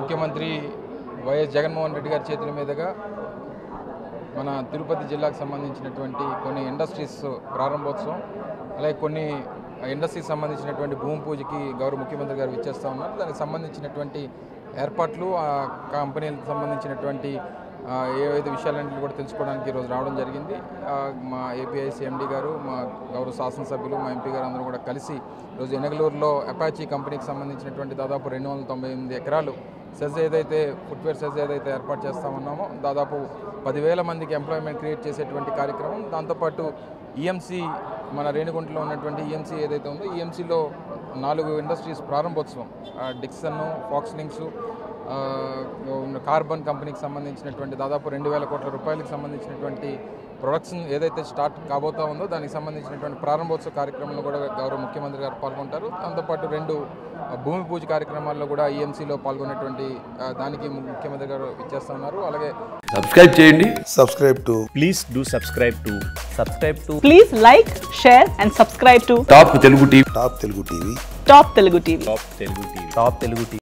ముఖ్యమంత్రి వైఎస్ జగన్మోహన్ రెడ్డి గారి చేతుల మీదుగా మన తిరుపతి జిల్లాకు సంబంధించినటువంటి కొన్ని ఇండస్ట్రీస్ ప్రారంభోత్సవం అలాగే కొన్ని ఇండస్ట్రీకి సంబంధించినటువంటి భూమి పూజకి గౌరవ ముఖ్యమంత్రి గారు ఇచ్చేస్తూ ఉన్నారు దానికి సంబంధించినటువంటి ఏర్పాట్లు ఆ కంపెనీలకు సంబంధించినటువంటి ఆ, ఏవైతే విషయాలన్నింటినీ కూడా తెలుసుకోవడానికి ఈరోజు రావడం జరిగింది ఆ, మా ఏపీఐసి ఎండి గారు మా గౌరవ శాసనసభ్యులు మా ఎంపీ గారు అందరూ కూడా కలిసి ఈరోజు ఎనగలూరులో అపాచీ కంపెనీకి సంబంధించినటువంటి దాదాపు రెండు వందల తొంభై ఎనిమిది ఎకరాలు సెజ్ ఏదైతే ఫుట్వేర్ సెజ్ ఏదైతే ఏర్పాటు చేస్తా ఉన్నామో దాదాపు పదివేల మందికి ఎంప్లాయ్మెంట్ క్రియేట్ చేసేటువంటి కార్యక్రమం దాంతోపాటు ఈఎంసీ మన రేణిగుంటలో ఉన్నటువంటి ఈఎంసీ ఏదైతే ఉందో ఈఎంసీలో నాలుగు ఇండస్ట్రీస్ ప్రారంభోత్సవం ఆ, డిక్సన్ ఫాక్స్ లింక్స్ ఆ, ఉన్న కార్బన్ కంపెనీకి సంబంధించినటువంటి దాదాపు రెండు వేల కోట్ల రూపాయలకు సంబంధించినటువంటి ప్రొడక్షన్ ఏదైతే స్టార్ట్ కాబోతా ఉందో దానికి సంబంధించినటువంటి ప్రారంభోత్సవ కార్యక్రమంలో కూడా గౌరవ ముఖ్యమంత్రి గారు పాల్గొంటారు దాంతోపాటు రెండు ఆ, భూమి పూజ కార్యక్రమాల్లో కూడా ఈఎంసీలో పాల్గొనేటువంటి ఆ, దానికి ముఖ్యమంత్రి గారు ఇచ్చేస్తా ఉన్నారు అలాగే సబ్స్క్రైబ్ చేయండి subscribe to please do subscribe to subscribe to Please like, share, and subscribe to top Telugu TV Top Telugu TV. Top Telugu TV. top telugu tv top telugu tv